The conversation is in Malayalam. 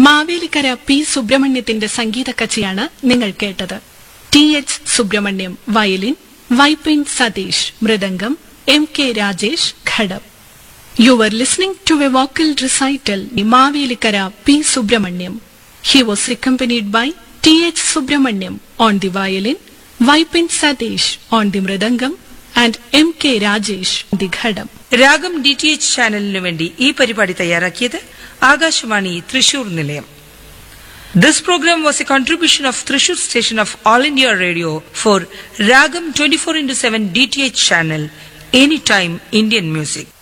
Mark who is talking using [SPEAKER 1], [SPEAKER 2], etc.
[SPEAKER 1] മാവേലിക്കര പി സുബ്രഹ്മണ്യത്തിന്റെ സംഗീത കച്ചയാണ് നിങ്ങൾ കേട്ടത് T H Subramanyam violin Vypin Satheesh mridangam M K Rajesh ghatam you are listening to a vocal recital Mavelikkara P Subramanyam he was accompanied by T H Subramanyam on the violin Vypin Satheesh on the mridangam and M K Rajesh the ghatam
[SPEAKER 2] ragam D T H ചാനലിനു വേണ്ടി ഈ പരിപാടി തയ്യാറാക്കിയത് ആകാശവാണി തൃശൂർ നിലയം this programme was a contribution of Thrissur station of All India radio for ragam twenty four into seven D T H channel any time Indian music